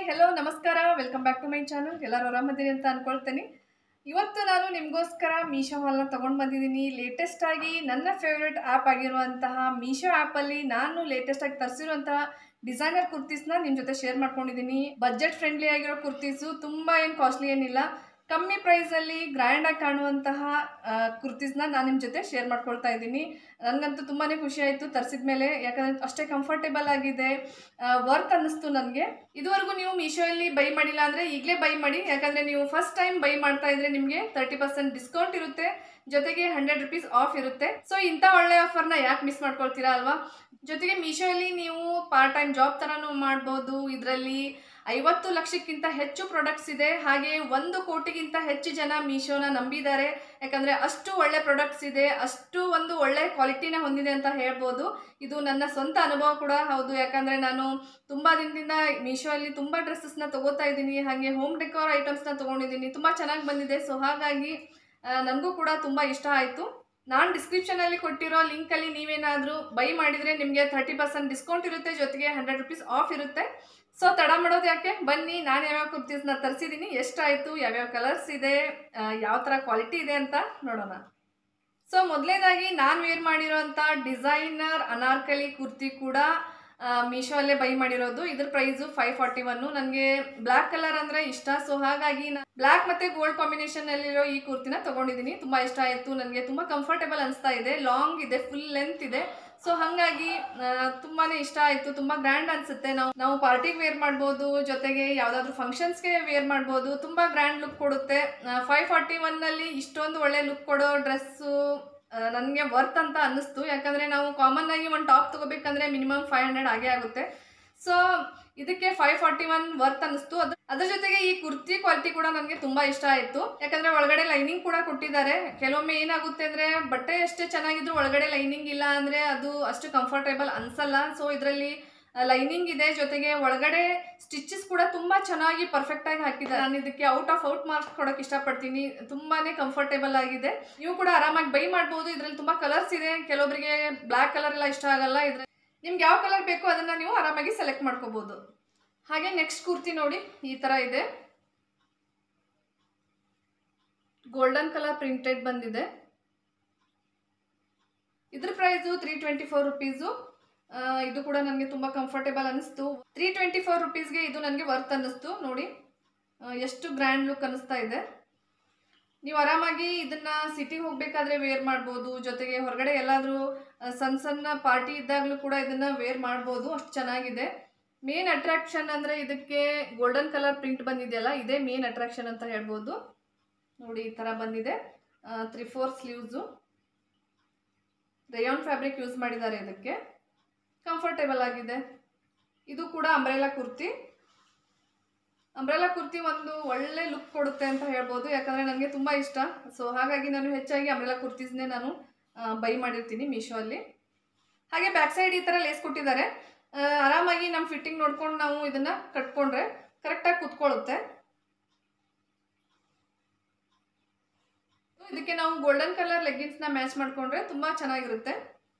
hello ನಮಸ್ಕಾರ welcome back to my channel ಎಲ್ಲರೂ ಆರಾಮದಿರಿ ಅಂತ ಅನ್ಕೊಳ್ತೇನೆ ಇವತ್ತು ನಾನು ನಿಮಗೋಸ್ಕರ ಮೀಶೋ ಹಾಲ್ನ ತೊಗೊಂಡು ಬಂದಿದ್ದೀನಿ ಲೇಟೆಸ್ಟ್ ಆಗಿ ನನ್ನ ಫೇವ್ರೆಟ್ ಆ್ಯಪ್ ಆಗಿರುವಂತಹ ಮೀಶೋ ಆ್ಯಪಲ್ಲಿ ನಾನು ಲೇಟೆಸ್ಟ್ ಆಗಿ ತರಿಸಿರುವಂತಹ ಡಿಸೈನರ್ ಕುರ್ತೀಸ್ನ ನಿಮ್ಮ ಜೊತೆ ಶೇರ್ ಮಾಡ್ಕೊಂಡಿದ್ದೀನಿ ಬಜೆಟ್ ಫ್ರೆಂಡ್ಲಿ ಆಗಿರೋ ಕುರ್ತೀಸು ತುಂಬ ಏನು ಕಾಸ್ಟ್ಲಿ ಏನಿಲ್ಲ ಕಮ್ಮಿ ಪ್ರೈಸಲ್ಲಿ ಗ್ರ್ಯಾಂಡಾಗಿ ಕಾಣುವಂತಹ ಕುರ್ತೀಸ್ನ ನಾನು ನಿಮ್ಮ ಜೊತೆ ಶೇರ್ ಮಾಡ್ಕೊಳ್ತಾ ಇದ್ದೀನಿ ನನಗಂತೂ ತುಂಬಾ ಖುಷಿ ಆಯಿತು ತರಿಸಿದ ಮೇಲೆ ಯಾಕಂದರೆ ಅಷ್ಟೇ ಕಂಫರ್ಟೇಬಲ್ ಆಗಿದೆ ವರ್ತ್ ಅನ್ನಿಸ್ತು ನನಗೆ ಇದುವರೆಗೂ ನೀವು ಮೀಶೋಯಲ್ಲಿ ಬೈ ಮಾಡಿಲ್ಲ ಅಂದರೆ ಈಗಲೇ ಬೈ ಮಾಡಿ ಯಾಕಂದರೆ ನೀವು ಫಸ್ಟ್ ಟೈಮ್ ಬೈ ಮಾಡ್ತಾ ಇದ್ರೆ ನಿಮಗೆ ತರ್ಟಿ ಪರ್ಸೆಂಟ್ ಡಿಸ್ಕೌಂಟ್ ಇರುತ್ತೆ ಜೊತೆಗೆ ಹಂಡ್ರೆಡ್ ರುಪೀಸ್ ಆಫ್ ಇರುತ್ತೆ ಸೊ ಇಂಥ ಒಳ್ಳೆ ಆಫರ್ನ ಯಾಕೆ ಮಿಸ್ ಮಾಡ್ಕೊಳ್ತೀರಾ ಅಲ್ವಾ ಜೊತೆಗೆ ಮೀಶೋಯಲ್ಲಿ ನೀವು ಪಾರ್ಟ್ ಟೈಮ್ ಜಾಬ್ ಥರನೂ ಮಾಡ್ಬೋದು ಇದರಲ್ಲಿ ಐವತ್ತು ಲಕ್ಷಕ್ಕಿಂತ ಹೆಚ್ಚು ಪ್ರಾಡಕ್ಟ್ಸ್ ಇದೆ ಹಾಗೆ ಒಂದು ಕೋಟಿಗಿಂತ ಹೆಚ್ಚು ಜನ ಮೀಶೋನ ನಂಬಿದ್ದಾರೆ ಯಾಕಂದರೆ ಅಷ್ಟು ಒಳ್ಳೆ ಪ್ರಾಡಕ್ಟ್ಸ್ ಇದೆ ಅಷ್ಟು ಒಂದು ಒಳ್ಳೆ ಕ್ವಾಲಿಟಿನ ಹೊಂದಿದೆ ಅಂತ ಹೇಳ್ಬೋದು ಇದು ನನ್ನ ಸ್ವಂತ ಅನುಭವ ಕೂಡ ಹೌದು ಯಾಕಂದರೆ ನಾನು ತುಂಬ ದಿನದಿಂದ ಮೀಶೋಲ್ಲಿ ತುಂಬ ಡ್ರೆಸ್ಸಸ್ನ ತೊಗೋತಾ ಇದ್ದೀನಿ ಹಾಗೆ ಹೋಮ್ ಡೆಕೋರ್ ಐಟಮ್ಸ್ನ ತೊಗೊಂಡಿದ್ದೀನಿ ತುಂಬ ಚೆನ್ನಾಗಿ ಬಂದಿದೆ ಸೊ ಹಾಗಾಗಿ ನನಗೂ ಕೂಡ ತುಂಬ ಇಷ್ಟ ಆಯಿತು ನಾನು ಡಿಸ್ಕ್ರಿಪ್ಷನಲ್ಲಿ ಕೊಟ್ಟಿರೋ ಲಿಂಕಲ್ಲಿ ನೀವೇನಾದರೂ ಬೈ ಮಾಡಿದರೆ ನಿಮಗೆ ತರ್ಟಿ ಪರ್ಸೆಂಟ್ ಡಿಸ್ಕೌಂಟ್ ಇರುತ್ತೆ ಜೊತೆಗೆ ಹಂಡ್ರೆಡ್ ರುಪೀಸ್ ಆಫ್ ಇರುತ್ತೆ ಸೊ ತಡ ಮಾಡೋದು ಯಾಕೆ ಬನ್ನಿ ನಾನು ಯಾವ್ಯಾವ ಕುರ್ತೀಸ್ನ ತರಿಸಿದ್ದೀನಿ ಎಷ್ಟಾಯಿತು ಯಾವ್ಯಾವ ಕಲರ್ಸ್ ಇದೆ ಯಾವ ಥರ ಕ್ವಾಲಿಟಿ ಇದೆ ಅಂತ ನೋಡೋಣ ಸೊ ಮೊದಲನೇದಾಗಿ ನಾನು ವೇರ್ ಮಾಡಿರೋಂಥ ಡಿಸೈನರ್ ಅನಾರ್ಕಲಿ ಕುರ್ತಿ ಕೂಡ ಮೀಶೋಲ್ಲೇ ಬೈ ಮಾಡಿರೋದು ಇದ್ರ ಪ್ರೈಸು ಫೈವ್ ಫಾರ್ಟಿ ಒನ್ನು ನನಗೆ ಬ್ಲ್ಯಾಕ್ ಕಲರ್ ಅಂದರೆ ಇಷ್ಟ ಸೊ ಹಾಗಾಗಿ ನಾನು ಬ್ಲ್ಯಾಕ್ ಮತ್ತು ಗೋಲ್ಡ್ ಕಾಂಬಿನೇಷನ್ನಲ್ಲಿರೋ ಈ ಕುರ್ತಿನ ತೊಗೊಂಡಿದ್ದೀನಿ ತುಂಬ ಇಷ್ಟ ಆಯಿತು ನನಗೆ ತುಂಬ ಕಂಫರ್ಟೇಬಲ್ ಅನಿಸ್ತಾ ಇದೆ ಲಾಂಗ್ ಇದೆ ಫುಲ್ ಲೆಂತ್ ಇದೆ ಸೊ ಹಾಗಾಗಿ ತುಂಬಾ ಇಷ್ಟ ಆಯಿತು ತುಂಬ ಗ್ರ್ಯಾಂಡ್ ಅನಿಸುತ್ತೆ ನಾವು ನಾವು ಪಾರ್ಟಿಗೆ ವೇರ್ ಮಾಡ್ಬೋದು ಜೊತೆಗೆ ಯಾವುದಾದ್ರೂ ಫಂಕ್ಷನ್ಸ್ಗೆ ವೇರ್ ಮಾಡ್ಬೋದು ತುಂಬ ಗ್ರ್ಯಾಂಡ್ ಲುಕ್ ಕೊಡುತ್ತೆ ಫೈವ್ ಫಾರ್ಟಿ ಒನ್ನಲ್ಲಿ ಇಷ್ಟೊಂದು ಒಳ್ಳೆ ಲುಕ್ ಕೊಡೋ ಡ್ರೆಸ್ಸು ನನಗೆ ವರ್ತ್ ಅಂತ ಅನ್ನಿಸ್ತು ಯಾಕಂದರೆ ನಾವು ಕಾಮನ್ ಆಗಿ ಒಂದು ಟಾಪ್ ತೊಗೋಬೇಕಂದ್ರೆ ಮಿನಿಮಮ್ ಫೈವ್ ಹಂಡ್ರೆಡ್ ಆಗೇ ಆಗುತ್ತೆ ಸೊ ಇದಕ್ಕೆ ಫೈವ್ ಫಾರ್ಟಿ ಒನ್ ವರ್ತ್ ಅನ್ನಿಸ್ತು ಅದು ಅದ್ರ ಜೊತೆಗೆ ಈ ಕುರ್ತಿ ಕ್ವಾಲಿಟಿ ಕೂಡ ನನಗೆ ತುಂಬ ಇಷ್ಟ ಆಯಿತು ಯಾಕಂದರೆ ಒಳಗಡೆ ಲೈನಿಂಗ್ ಕೂಡ ಕೊಟ್ಟಿದ್ದಾರೆ ಕೆಲವೊಮ್ಮೆ ಏನಾಗುತ್ತೆ ಅಂದರೆ ಬಟ್ಟೆ ಎಷ್ಟೇ ಚೆನ್ನಾಗಿದ್ರು ಒಳಗಡೆ ಲೈನಿಂಗ್ ಇಲ್ಲ ಅಂದರೆ ಅದು ಅಷ್ಟು ಕಂಫರ್ಟೇಬಲ್ ಅನಿಸಲ್ಲ ಸೊ ಇದರಲ್ಲಿ ಲೈನಿಂಗ್ ಇದೆ ಜೊತೆಗೆ ಒಳಗಡೆ ಸ್ಟಿಚಸ್ ಕೂಡ ತುಂಬ ಚೆನ್ನಾಗಿ ಪರ್ಫೆಕ್ಟಾಗಿ ಹಾಕಿದ್ದಾರೆ ನಾನು ಇದಕ್ಕೆ ಔಟ್ ಆಫ್ ಔಟ್ ಮಾರ್ಕ್ಸ್ ಕೊಡೋಕೆ ಇಷ್ಟಪಡ್ತೀನಿ ತುಂಬಾ ಕಂಫರ್ಟೇಬಲ್ ಆಗಿದೆ ನೀವು ಕೂಡ ಆರಾಮಾಗಿ ಬೈ ಮಾಡ್ಬೋದು ಇದರಲ್ಲಿ ತುಂಬ ಕಲರ್ಸ್ ಇದೆ ಕೆಲವೊಬ್ಬರಿಗೆ ಬ್ಲ್ಯಾಕ್ ಕಲರ್ ಎಲ್ಲ ಇಷ್ಟ ಆಗಲ್ಲ ಇದ್ರ ನಿಮ್ಗೆ ಯಾವ ಕಲರ್ ಬೇಕು ಅದನ್ನು ನೀವು ಆರಾಮಾಗಿ ಸೆಲೆಕ್ಟ್ ಮಾಡ್ಕೋಬೋದು ಹಾಗೆ ನೆಕ್ಸ್ಟ್ ಕುರ್ತಿ ನೋಡಿ ಈ ಥರ ಇದೆ ಗೋಲ್ಡನ್ ಕಲರ್ ಪ್ರಿಂಟೆಡ್ ಬಂದಿದೆ ಇದ್ರ price three twenty four rupees ಇದು ಕೂಡ ನನಗೆ ತುಂಬ ಕಂಫರ್ಟೇಬಲ್ ಅನ್ನಿಸ್ತು ತ್ರೀ ಟ್ವೆಂಟಿ ಫೋರ್ ರುಪೀಸ್ಗೆ ಇದು ನನಗೆ ವರ್ತ್ ಅನ್ನಿಸ್ತು ನೋಡಿ ಎಷ್ಟು ಗ್ರ್ಯಾಂಡ್ ಲುಕ್ ಅನ್ನಿಸ್ತಾ ಇದೆ ನೀವು ಆರಾಮಾಗಿ ಇದನ್ನು ಸಿಟಿಗೆ ಹೋಗಬೇಕಾದ್ರೆ ವೇರ್ ಮಾಡ್ಬೋದು ಜೊತೆಗೆ ಹೊರಗಡೆ ಎಲ್ಲಾದರೂ ಸಣ್ಣ ಸಣ್ಣ ಪಾರ್ಟಿ ಇದ್ದಾಗಲೂ ಕೂಡ ಇದನ್ನು ವೇರ್ ಮಾಡ್ಬೋದು ಅಷ್ಟು ಚೆನ್ನಾಗಿದೆ ಮೇನ್ ಅಟ್ರಾಕ್ಷನ್ ಅಂದರೆ ಇದಕ್ಕೆ ಗೋಲ್ಡನ್ ಕಲರ್ ಪ್ರಿಂಟ್ ಬಂದಿದೆಯಲ್ಲ ಇದೇ ಮೇನ್ ಅಟ್ರಾಕ್ಷನ್ ಅಂತ ಹೇಳ್ಬೋದು ನೋಡಿ ಈ ಥರ ಬಂದಿದೆ three four sleeves rayon fabric use ಮಾಡಿದ್ದಾರೆ ಇದಕ್ಕೆ ಕಂಫರ್ಟೇಬಲ್ ಆಗಿದೆ ಇದು ಕೂಡ ಅಂಬ್ರೆಲಾ ಕುರ್ತಿ ಅಂಬ್ರೆಲಾ ಕುರ್ತಿ ಒಂದು ಒಳ್ಳೆ ಲುಕ್ ಕೊಡುತ್ತೆ ಅಂತ ಹೇಳ್ಬೋದು ಯಾಕಂದರೆ ನನಗೆ ತುಂಬ ಇಷ್ಟ ಸೊ ಹಾಗಾಗಿ ನಾನು ಹೆಚ್ಚಾಗಿ ಅಂಬ್ರೆಲಾ ಕುರ್ತೀಸ್ನೇ ನಾನು ಬೈ ಮಾಡಿರ್ತೀನಿ ಮೀಶೋ ಅಲ್ಲಿ ಹಾಗೆ ಬ್ಯಾಕ್ ಸೈಡ್ ಈ ಥರ ಲೇಸ್ ಕೊಟ್ಟಿದ್ದಾರೆ ಆರಾಮಾಗಿ ನಮ್ಮ ಫಿಟ್ಟಿಂಗ್ ನೋಡ್ಕೊಂಡು ನಾವು ಇದನ್ನು ಕಟ್ಕೊಂಡ್ರೆ ಕರೆಕ್ಟಾಗಿ ಕುತ್ಕೊಳ್ಳುತ್ತೆ ಇದಕ್ಕೆ ನಾವು ಗೋಲ್ಡನ್ ಕಲರ್ ಲೆಗ್ಗಿನ್ಸ್ನ ಮ್ಯಾಚ್ ಮಾಡಿಕೊಂಡ್ರೆ ತುಂಬ ಚೆನ್ನಾಗಿರುತ್ತೆ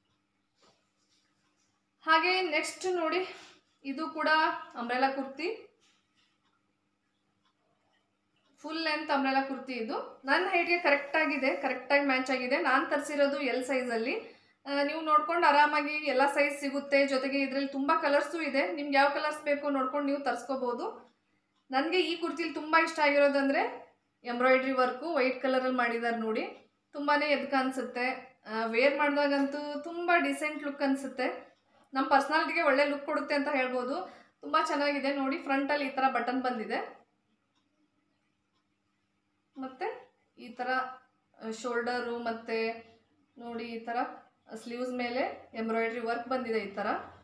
ಹಾಗೆ ನೆಕ್ಸ್ಟ್ ನೋಡಿ ಇದು ಕೂಡ umbrella kurti full length umbrella kurti ಇದು ನನ್ನ ಹೈಟ್ಗೆ ಕರೆಕ್ಟಾಗಿದೆ ಕರೆಕ್ಟಾಗಿ ಮ್ಯಾಚ್ ಆಗಿದೆ ನಾನು ತರಿಸಿರೋದು ಎಲ್ ಸೈಜಲ್ಲಿ ನೀವು ನೋಡ್ಕೊಂಡು ಆರಾಮಾಗಿ ಎಲ್ಲ ಸೈಜ್ ಸಿಗುತ್ತೆ ಜೊತೆಗೆ ಇದರಲ್ಲಿ ತುಂಬ ಕಲರ್ಸು ಇದೆ ನಿಮ್ಗೆ ಯಾವ ಕಲರ್ಸ್ ಬೇಕು ನೋಡ್ಕೊಂಡು ನೀವು ತರಿಸ್ಕೋಬೋದು ನನಗೆ ಈ ಕುರ್ತಿಲಿ ತುಂಬ ಇಷ್ಟ ಆಗಿರೋದಂದರೆ ಎಂಬ್ರಾಯ್ಡ್ರಿ ವರ್ಕು ವೈಟ್ ಕಲರಲ್ಲಿ ಮಾಡಿದ್ದಾರೆ ನೋಡಿ ತುಂಬಾ ಎದ್ಕ ಅನಿಸುತ್ತೆ ವೇರ್ ಮಾಡಿದಾಗಂತೂ ತುಂಬ ಡಿಸೆಂಟ್ ಲುಕ್ ಅನಿಸುತ್ತೆ ನಮ್ಮ ಪರ್ಸ್ನಾಲಿಟಿಗೆ ಒಳ್ಳೆ ಲುಕ್ ಕೊಡುತ್ತೆ ಅಂತ ಹೇಳ್ಬೋದು ತುಂಬ ಚೆನ್ನಾಗಿದೆ ನೋಡಿ ಫ್ರಂಟಲ್ಲಿ ಈ ಥರ ಬಟನ್ ಬಂದಿದೆ ಮತ್ತು ಈ ಥರ ಶೋಲ್ಡರು ಮತ್ತು ನೋಡಿ ಈ ಥರ ಸ್ಲೀವ್ಸ್ ಮೇಲೆ ಎಂಬ್ರಾಯ್ಡ್ರಿ ವರ್ಕ್ ಬಂದಿದೆ ಈ ಥರ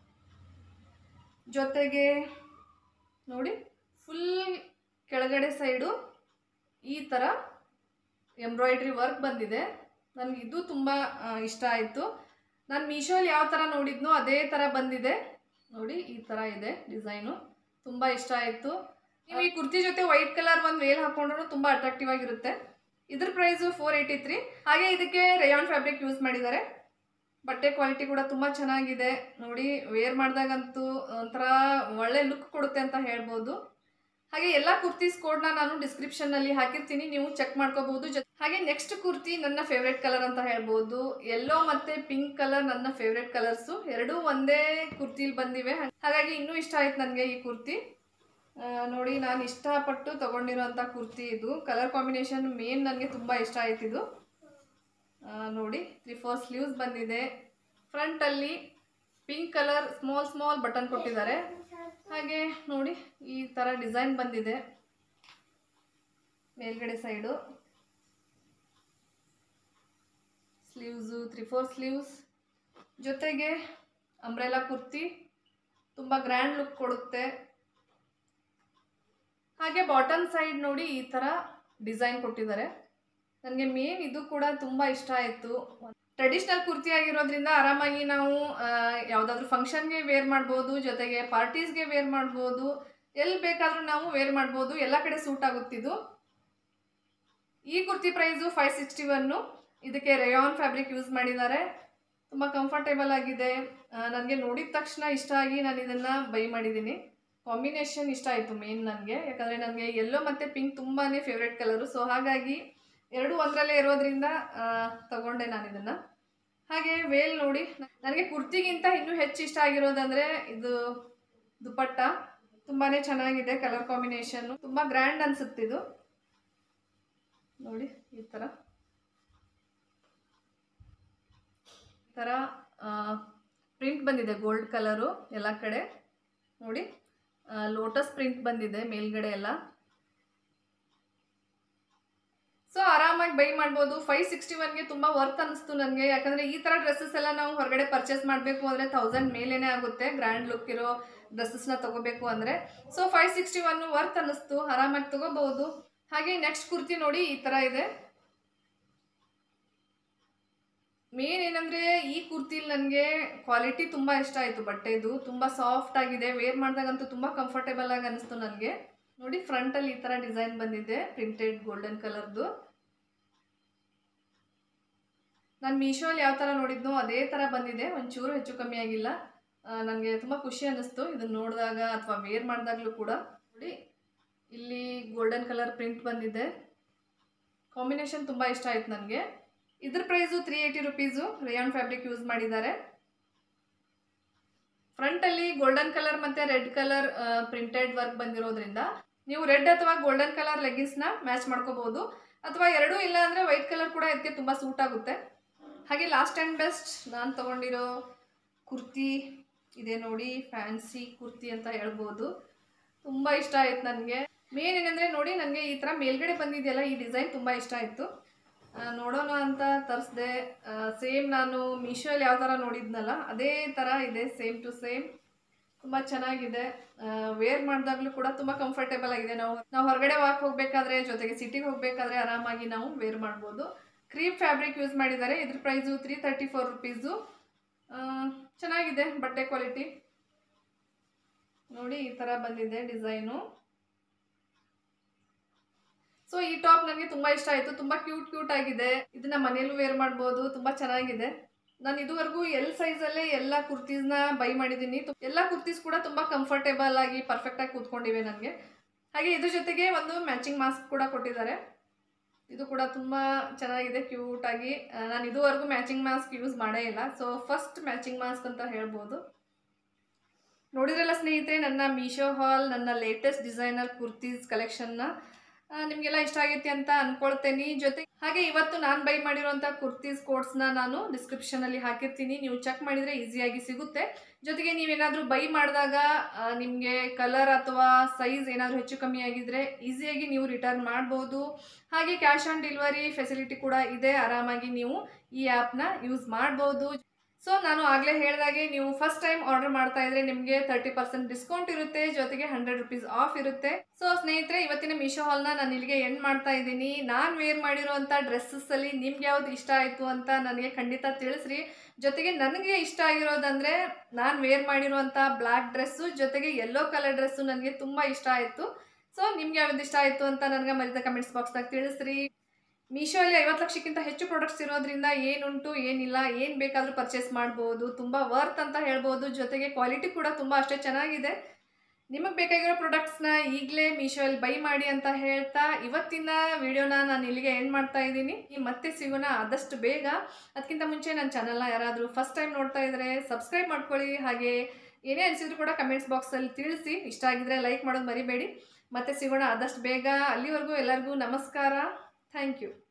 ಜೊತೆಗೆ ನೋಡಿ ಫುಲ್ ಕೆಳಗಡೆ ಸೈಡು ಈ ಥರ ಎಂಬ್ರಾಯ್ಡ್ರಿ ವರ್ಕ್ ಬಂದಿದೆ ನನಗೆ ಇದು ತುಂಬ ಇಷ್ಟ ಆಯಿತು ನಾನು ಮೀಶೋಲ್ಲಿ ಯಾವ ಥರ ನೋಡಿದ್ನೋ ಅದೇ ಥರ ಬಂದಿದೆ ನೋಡಿ ಈ ಥರ ಇದೆ ಡಿಸೈನು ತುಂಬ ಇಷ್ಟ ಆಯಿತು ನೀವು ಈ ಕುರ್ತಿ ಜೊತೆ ವೈಟ್ ಕಲರ್ ಒಂದು ವೇಲ್ ಹಾಕೊಂಡ್ರೂ ತುಂಬ ಅಟ್ರಾಕ್ಟಿವ್ ಆಗಿರುತ್ತೆ ಇದ್ರ ಪ್ರೈಸು ಫೋರ್ ಏಯ್ಟಿ ತ್ರೀ ಹಾಗೆ ಇದಕ್ಕೆ ರೇಯಾನ್ ಫ್ಯಾಬ್ರಿಕ್ ಯೂಸ್ ಮಾಡಿದ್ದಾರೆ ಬಟ್ಟೆ ಕ್ವಾಲಿಟಿ ಕೂಡ ತುಂಬ ಚೆನ್ನಾಗಿದೆ ನೋಡಿ ವೇರ್ ಮಾಡಿದಾಗಂತೂ ಒಂಥರ ಒಳ್ಳೆ ಲುಕ್ ಕೊಡುತ್ತೆ ಅಂತ ಹೇಳ್ಬೋದು ಹಾಗೆ ಎಲ್ಲ ಕುರ್ತೀಸ್ ಕೋಡ್ನ ನಾನು ಡಿಸ್ಕ್ರಿಪ್ಷನ್ನಲ್ಲಿ ಹಾಕಿರ್ತೀನಿ ನೀವು ಚೆಕ್ ಮಾಡ್ಕೋಬಹುದು ಜೊ ಹಾಗೆ ನೆಕ್ಸ್ಟ್ ಕುರ್ತಿ ನನ್ನ ಫೇವ್ರೆಟ್ ಕಲರ್ ಅಂತ ಹೇಳ್ಬೋದು ಯೆಲ್ಲೋ ಮತ್ತೆ ಪಿಂಕ್ ಕಲರ್ ನನ್ನ ಫೇವ್ರೆಟ್ ಕಲರ್ಸು ಎರಡೂ ಒಂದೇ ಕುರ್ತಿಲಿ ಬಂದಿವೆ ಹಾಗಾಗಿ ಇನ್ನೂ ಇಷ್ಟ ಆಯ್ತು ನನಗೆ ಈ ಕುರ್ತಿ ಆ, ನೋಡಿ ನಾನು ಇಷ್ಟಪಟ್ಟು ತಗೊಂಡಿರೋಂಥ ಕುರ್ತಿ ಇದು ಕಲರ್ ಕಾಂಬಿನೇಷನ್ ಮೇನ್ ನನಗೆ ತುಂಬ ಇಷ್ಟ ಆಯ್ತು ಇದು ಆ, ನೋಡಿ ತ್ರೀ ಫೋರ್ ಸ್ಲೀವ್ಸ್ ಬಂದಿದೆ ಫ್ರಂಟಲ್ಲಿ pink colour small small button ಕೊಟ್ಟಿದ್ದಾರೆ ಹಾಗೆ ನೋಡಿ ಈ ಥರ ಡಿಸೈನ್ ಬಂದಿದೆ ಮೇಲ್ಗಡೆ side sleeves three four sleeves ಜೊತೆಗೆ ಅಂಬ್ರೆಲಾ ಕುರ್ತಿ ತುಂಬ ಗ್ರ್ಯಾಂಡ್ ಲುಕ್ ಕೊಡುತ್ತೆ ಹಾಗೆ ಬಾಟಮ್ ಸೈಡ್ ನೋಡಿ ಈ ಥರ ಡಿಸೈನ್ ಕೊಟ್ಟಿದ್ದಾರೆ ನನಗೆ ಮೇನ್ ಇದು ಕೂಡ ತುಂಬ ಇಷ್ಟ ಆಯಿತು ಟ್ರೆಡಿಷ್ನಲ್ ಕುರ್ತಿ ಆಗಿರೋದ್ರಿಂದ ಆರಾಮಾಗಿ ನಾವು ಯಾವುದಾದ್ರೂ ಫಂಕ್ಷನ್ಗೆ ವೇರ್ ಮಾಡ್ಬೋದು ಜೊತೆಗೆ ಪಾರ್ಟೀಸ್ಗೆ ವೇರ್ ಮಾಡ್ಬೋದು ಎಲ್ಲಿ ಬೇಕಾದರೂ ನಾವು ವೇರ್ ಮಾಡ್ಬೋದು ಎಲ್ಲ ಕಡೆ ಸೂಟ್ ಆಗುತ್ತಿದ್ದು ಈ kurti price five sixty one ಇದಕ್ಕೆ ರೇಯಾನ್ ಫ್ಯಾಬ್ರಿಕ್ ಯೂಸ್ ಮಾಡಿದ್ದಾರೆ ತುಂಬ ಕಂಫರ್ಟೇಬಲ್ ಆಗಿದೆ ನನಗೆ ನೋಡಿದ ತಕ್ಷಣ ಇಷ್ಟ ಆಗಿ ನಾನು ಇದನ್ನು ಬೈ ಮಾಡಿದ್ದೀನಿ ಕಾಂಬಿನೇಷನ್ ಇಷ್ಟ ಆಯಿತು ಮೇನ್ ನನಗೆ ಯಾಕಂದರೆ ನನಗೆ ಯೆಲ್ಲೋ ಮತ್ತು ಪಿಂಕ್ ತುಂಬಾ ಫೇವ್ರೆಟ್ ಕಲರು ಸೊ ಹಾಗಾಗಿ ಎರಡು ಒಂದರಲ್ಲೇ ಇರೋದ್ರಿಂದ ಆ, ತಗೊಂಡೆ ನಾನು ಇದನ್ನು ಹಾಗೆ ವೇಲ್ ನೋಡಿ ನನಗೆ ಕುರ್ತಿಗಿಂತ ಇನ್ನೂ ಹೆಚ್ಚು ಇಷ್ಟ ಆಗಿರೋದಂದರೆ ಇದು ದುಪಟ್ಟ ತುಂಬಾ ಚೆನ್ನಾಗಿದೆ ಕಲರ್ ಕಾಂಬಿನೇಷನ್ನು ತುಂಬ ಗ್ರ್ಯಾಂಡ್ ಅನಿಸುತ್ತಿದು ನೋಡಿ ಈ ಥರ ಈ ಥರ ಪ್ರಿಂಟ್ ಬಂದಿದೆ ಗೋಲ್ಡ್ ಕಲರು ಎಲ್ಲ ಕಡೆ ನೋಡಿ ಲೋಟಸ್ ಪ್ರಿಂಟ್ ಬಂದಿದೆ ಮೇಲ್ಗಡೆ ಎಲ್ಲ ಸೊ ಆರಾಮಾಗಿ ಬೈ ಮಾಡ್ಬೋದು ಫೈವ್ ಸಿಕ್ಸ್ಟಿ ಒನ್ಗೆ ತುಂಬ ವರ್ತ್ ಅನಿಸ್ತು ನನಗೆ ಯಾಕಂದರೆ ಈ ಥರ ಡ್ರೆಸ್ಸಸ್ ಎಲ್ಲ ನಾವು ಹೊರಗಡೆ ಪರ್ಚೇಸ್ ಮಾಡಬೇಕು ಅಂದರೆ ತೌಸಂಡ್ ಮೇಲೇ ಆಗುತ್ತೆ ಗ್ರ್ಯಾಂಡ್ ಲುಕ್ ಇರೋ ಡ್ರೆಸ್ಸಸ್ನ ತಗೋಬೇಕು ಅಂದರೆ so five sixty one worth ಅನ್ನಿಸ್ತು ಆರಾಮಾಗಿ ತಗೋಬಹುದು ಹಾಗೆ ನೆಕ್ಸ್ಟ್ ಕುರ್ತಿ ನೋಡಿ ಈ ಥರ ಇದೆ ಮೇನ್ ಏನಂದರೆ ಈ ಕುರ್ತಿಲಿ ನನಗೆ ಕ್ವಾಲಿಟಿ ತುಂಬ ಇಷ್ಟ ಆಯಿತು ಬಟ್ಟೆದು ತುಂಬ ಸಾಫ್ಟ್ ಆಗಿದೆ ವೇರ್ ಮಾಡಿದಾಗಂತೂ ತುಂಬ ಕಂಫರ್ಟೇಬಲ್ ಆಗಿ ಅನಿಸ್ತು ನನಗೆ ನೋಡಿ ಫ್ರಂಟಲ್ಲಿ ಈ ಥರ ಡಿಸೈನ್ ಬಂದಿದೆ ಪ್ರಿಂಟೆಡ್ ಗೋಲ್ಡನ್ ಕಲರ್ದು ನಾನು ಮೀಶೋಲ್ಲಿ ಯಾವ ಥರ ನೋಡಿದ್ನೋ ಅದೇ ಥರ ಬಂದಿದೆ ಒಂಚೂರು ಹೆಚ್ಚು ಕಮ್ಮಿ ಆಗಿಲ್ಲ ನನಗೆ ತುಂಬ ಖುಷಿ ಅನ್ನಿಸ್ತು ಇದನ್ನ ನೋಡಿದಾಗ ಅಥವಾ ವೇರ್ ಮಾಡಿದಾಗಲೂ ಕೂಡ ನೋಡಿ ಇಲ್ಲಿ ಗೋಲ್ಡನ್ ಕಲರ್ ಪ್ರಿಂಟ್ ಬಂದಿದೆ ಕಾಂಬಿನೇಷನ್ ತುಂಬ ಇಷ್ಟ ಆಯ್ತು ನನಗೆ ಇದ್ರ price three eighty rupees rayon fabric use ಮಾಡಿದ್ದಾರೆ ಫ್ರಂಟಲ್ಲಿ ಗೋಲ್ಡನ್ ಕಲರ್ ಮತ್ತು ರೆಡ್ ಕಲರ್ ಪ್ರಿಂಟೆಡ್ ವರ್ಕ್ ಬಂದಿರೋದ್ರಿಂದ ನೀವು ರೆಡ್ ಅಥವಾ ಗೋಲ್ಡನ್ ಕಲರ್ ಲೆಗ್ಗಿನ್ಸ್ನ ಮ್ಯಾಚ್ ಮಾಡ್ಕೋಬೋದು ಅಥವಾ ಎರಡೂ ಇಲ್ಲ ಅಂದರೆ ವೈಟ್ ಕಲರ್ ಕೂಡ ಇದಕ್ಕೆ ತುಂಬ ಸೂಟ್ ಆಗುತ್ತೆ ಹಾಗೆ ಲಾಸ್ಟ್ ಆ್ಯಂಡ್ ಬೆಸ್ಟ್ ನಾನು ತೊಗೊಂಡಿರೋ ಕುರ್ತಿ ಇದೆ ನೋಡಿ ಫ್ಯಾನ್ಸಿ ಕುರ್ತಿ ಅಂತ ಹೇಳ್ಬೋದು ತುಂಬ ಇಷ್ಟ ಆಯ್ತು ನನಗೆ ಮೇನ್ ಏನಂದರೆ ನೋಡಿ ನನಗೆ ಈ ಥರ ಮೇಲ್ಗಡೆ ಬಂದಿದೆಯಲ್ಲ ಈ ಡಿಸೈನ್ ತುಂಬ ಇಷ್ಟ ಆಯಿತು ನೋಡೋಣ ಅಂತ ತರಿಸ್ದೆ ಸೇಮ್ ನಾನು ಮೀಶೋಲ್ಲಿ ಯಾವ ಥರ ನೋಡಿದ್ನಲ್ಲ ಅದೇ ಥರ ಇದೆ ಸೇಮ್ ಟು ಸೇಮ್ ತುಂಬ ಚೆನ್ನಾಗಿದೆ ವೇರ್ ಮಾಡಿದಾಗಲೂ ಕೂಡ ತುಂಬ ಕಂಫರ್ಟೇಬಲ್ ಆಗಿದೆ ನಾವು ನಾವು ಹೊರಗಡೆ ವಾಕ್ ಹೋಗಬೇಕಾದ್ರೆ ಜೊತೆಗೆ ಸಿಟಿಗೆ ಹೋಗಬೇಕಾದ್ರೆ ಆರಾಮಾಗಿ ನಾವು ವೇರ್ ಮಾಡ್ಬೋದು ಕ್ರೀಪ್ ಫ್ಯಾಬ್ರಿಕ್ ಯೂಸ್ ಮಾಡಿದ್ದಾರೆ ಇದ್ರ price three thirty four rupees ಚೆನ್ನಾಗಿದೆ ಬಟ್ಟೆ ಕ್ವಾಲಿಟಿ ನೋಡಿ ಈ ಥರ ಬಂದಿದೆ ಡಿಸೈನು ಸೊ ಈ ಟಾಪ್ ನನಗೆ ತುಂಬ ಇಷ್ಟ ಆಯಿತು ತುಂಬ ಕ್ಯೂಟ್ ಕ್ಯೂಟ್ ಆಗಿದೆ ಇದನ್ನ ಮನೇಲೂ ವೇರ್ ಮಾಡ್ಬೋದು ತುಂಬ ಚೆನ್ನಾಗಿದೆ ನಾನು ಇದುವರೆಗೂ ಎಲ್ ಸೈಜಲ್ಲೇ ಎಲ್ಲ ಕುರ್ತೀಸ್ನ ಬೈ ಮಾಡಿದ್ದೀನಿ ತು- ಎಲ್ಲ ಕುರ್ತೀಸ್ ಕೂಡ ತುಂಬ ಕಂಫರ್ಟೇಬಲ್ ಆಗಿ ಪರ್ಫೆಕ್ಟಾಗಿ ಕೂತ್ಕೊಂಡಿವೆ ನನಗೆ ಹಾಗೆ ಇದ್ರ ಜೊತೆಗೆ ಒಂದು ಮ್ಯಾಚಿಂಗ್ ಮಾಸ್ಕ್ ಕೂಡ ಕೊಟ್ಟಿದ್ದಾರೆ ಇದು ಕೂಡ ತುಂಬ ಚೆನ್ನಾಗಿದೆ ಕ್ಯೂಟಾಗಿ ನಾನು ಇದುವರೆಗೂ ಮ್ಯಾಚಿಂಗ್ ಮಾಸ್ಕ್ ಯೂಸ್ ಮಾಡೇ ಇಲ್ಲ ಸೊ ಫಸ್ಟ್ ಮ್ಯಾಚಿಂಗ್ ಮಾಸ್ಕ್ ಅಂತ ಹೇಳ್ಬೋದು ನೋಡಿದ್ರಲ್ಲ ಸ್ನೇಹಿತರೆ ನನ್ನ ಮೀಶೋ ಹಾಲ್ ನನ್ನ ಲೇಟೆಸ್ಟ್ ಡಿಸೈನರ್ ಕುರ್ತೀಸ್ ಕಲೆಕ್ಷನ್ನ ನಿಮಗೆಲ್ಲ ಇಷ್ಟ ಆಗೈತಿ ಅಂತ ಅನ್ಕೊಳ್ತೇನೆ ಜೊತೆ ಹಾಗೆ ಇವತ್ತು ನಾನು ಬೈ ಮಾಡಿರುವಂಥ ಕುರ್ತೀಸ್ ಕೋಡ್ಸ್ನ ನಾನು ಡಿಸ್ಕ್ರಿಪ್ಷನಲ್ಲಿ ಹಾಕಿರ್ತೀನಿ ನೀವು ಚೆಕ್ ಮಾಡಿದರೆ ಈಸಿಯಾಗಿ ಸಿಗುತ್ತೆ ಜೊತೆಗೆ ನೀವೇನಾದರೂ ಬೈ ಮಾಡಿದಾಗ ನಿಮಗೆ ಕಲರ್ ಅಥವಾ ಸೈಜ್ ಏನಾದರೂ ಹೆಚ್ಚು ಕಮ್ಮಿ ಆಗಿದ್ರೆ ಈಸಿಯಾಗಿ ನೀವು ರಿಟರ್ನ್ ಮಾಡ್ಬೋದು ಹಾಗೆ ಕ್ಯಾಶ್ ಆನ್ ಡೆಲಿವರಿ ಫೆಸಿಲಿಟಿ ಕೂಡ ಇದೆ ಆರಾಮಾಗಿ ನೀವು ಈ ಆ್ಯಪ್ನ ಯೂಸ್ ಮಾಡ್ಬೋದು ಸೊ ನಾನು ಆಗಲೇ ಹೇಳಿದಾಗೆ ನೀವು ಫಸ್ಟ್ ಟೈಮ್ ಆರ್ಡರ್ ಮಾಡ್ತಾ ಇದ್ರೆ ನಿಮಗೆ ತರ್ಟಿ ಪರ್ಸೆಂಟ್ ಡಿಸ್ಕೌಂಟ್ ಇರುತ್ತೆ ಜೊತೆಗೆ ಹಂಡ್ರೆಡ್ ರುಪೀಸ್ ಆಫ್ ಇರುತ್ತೆ ಸೊ ಸ್ನೇಹಿತರೆ ಇವತ್ತಿನ ಮೀಶೋ ಹಾಲ್ನ ನಾನು ಇಲ್ಲಿಗೆ ಎಂಡ್ ಮಾಡ್ತಾ ಇದ್ದೀನಿ ನಾನು ವೇರ್ ಮಾಡಿರುವಂಥ ಡ್ರೆಸ್ಸಸ್ಸಲ್ಲಿ ನಿಮ್ಗೆ ಯಾವ್ದು ಇಷ್ಟ ಆಯಿತು ಅಂತ ನನಗೆ ಖಂಡಿತ ತಿಳಿಸ್ರಿ ಜೊತೆಗೆ ನನಗೆ ಇಷ್ಟ ಆಗಿರೋದಂದರೆ ನಾನು ವೇರ್ ಮಾಡಿರುವಂಥ ಬ್ಲ್ಯಾಕ್ ಡ್ರೆಸ್ಸು ಜೊತೆಗೆ ಯೆಲ್ಲೋ ಕಲರ್ ಡ್ರೆಸ್ಸು ನನಗೆ ತುಂಬ ಇಷ್ಟ ಆಯಿತು ಸೊ ನಿಮ್ಗೆ ಯಾವ್ದು ಇಷ್ಟ ಆಯಿತು ಅಂತ ನನಗೆ ಮರಿದ ಕಮೆಂಟ್ಸ್ ಬಾಕ್ಸ್ದಾಗ ತಿಳಿಸ್ರಿ ಮೀಶೋಲ್ಲಿ ಐವತ್ತು ಲಕ್ಷಕ್ಕಿಂತ ಹೆಚ್ಚು ಪ್ರಾಡಕ್ಟ್ಸ್ ಇರೋದ್ರಿಂದ ಏನುಂಟು ಏನಿಲ್ಲ ಏನು ಬೇಕಾದರೂ ಪರ್ಚೇಸ್ ಮಾಡ್ಬೋದು ತುಂಬ ವರ್ತ್ ಅಂತ ಹೇಳ್ಬೋದು ಜೊತೆಗೆ ಕ್ವಾಲಿಟಿ ಕೂಡ ತುಂಬ ಅಷ್ಟೇ ಚೆನ್ನಾಗಿದೆ ನಿಮಗೆ ಬೇಕಾಗಿರೋ ಪ್ರಾಡಕ್ಟ್ಸ್ನ ಈಗಲೇ ಮೀಶೋಲ್ಲಿ ಬೈ ಮಾಡಿ ಅಂತ ಹೇಳ್ತಾ ಇವತ್ತಿನ ವಿಡಿಯೋನ ನಾನು ಇಲ್ಲಿಗೆ ಎಂಡ್ ಮಾಡ್ತಾ ಇದ್ದೀನಿ ಈ ಮತ್ತೆ ಸಿಗೋಣ ಆದಷ್ಟು ಬೇಗ ಅದಕ್ಕಿಂತ ಮುಂಚೆ ನನ್ನ ಚಾನಲ್ನ ಯಾರಾದರೂ ಫಸ್ಟ್ ಟೈಮ್ ನೋಡ್ತಾ ಇದ್ದರೆ ಸಬ್ಸ್ಕ್ರೈಬ್ ಮಾಡ್ಕೊಳ್ಳಿ ಹಾಗೆ ಏನೇ ಅನಿಸಿದ್ರು ಕೂಡ ಕಮೆಂಟ್ಸ್ ಬಾಕ್ಸಲ್ಲಿ ತಿಳಿಸಿ ಇಷ್ಟ ಆಗಿದ್ರೆ ಲೈಕ್ ಮಾಡೋದು ಮರಿಬೇಡಿ ಮತ್ತೆ ಸಿಗೋಣ ಆದಷ್ಟು ಬೇಗ ಅಲ್ಲಿವರೆಗೂ ಎಲ್ಲರಿಗೂ ನಮಸ್ಕಾರ ಥ್ಯಾಂಕ್ ಯು